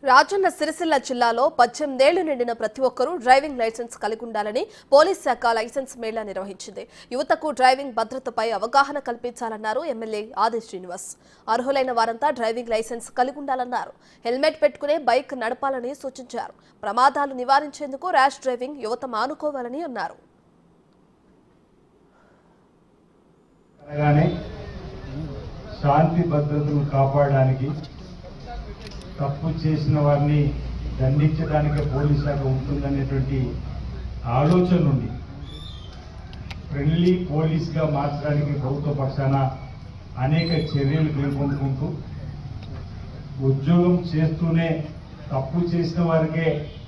రాజన్న సిరిసిల్ల జిల్లాలో పద్దెనిమిదేళ్లు నిండిన ప్రతి ఒక్కరూ డ్రైవింగ్ లైసెన్స్ కలిగి ఉండాలని పోలీస్ శాఖ లైసెన్స్ మేళా నిర్వహించింది యువతకు డ్రైవింగ్ భద్రతపై అవగాహన కల్పించాలన్నారు ఎమ్మెల్యే ఆది శ్రీనివాస్ అర్హులైన వారంతా డ్రైవింగ్ లైసెన్స్ కలిగి ఉండాలన్నారు హెల్మెట్ పెట్టుకునే బైక్ నడపాలని సూచించారు ప్రమాదాలు నివారించేందుకు ర్యాష్ డ్రైవింగ్ యువత మానుకోవాలని అన్నారు అనగానే శాంతి భద్రతను కాపాడడానికి తప్పు చేసిన వారిని దండించడానికే పోలీస్ శాఖ ఉంటుందనేటువంటి ఆలోచన నుండి ఫ్రెండ్లీ పోలీస్గా మార్చడానికి ప్రభుత్వ పక్షాన అనేక చర్యలు పేర్కొంటుకుంటూ ఉద్యోగం చేస్తూనే తప్పు చేసిన వారికే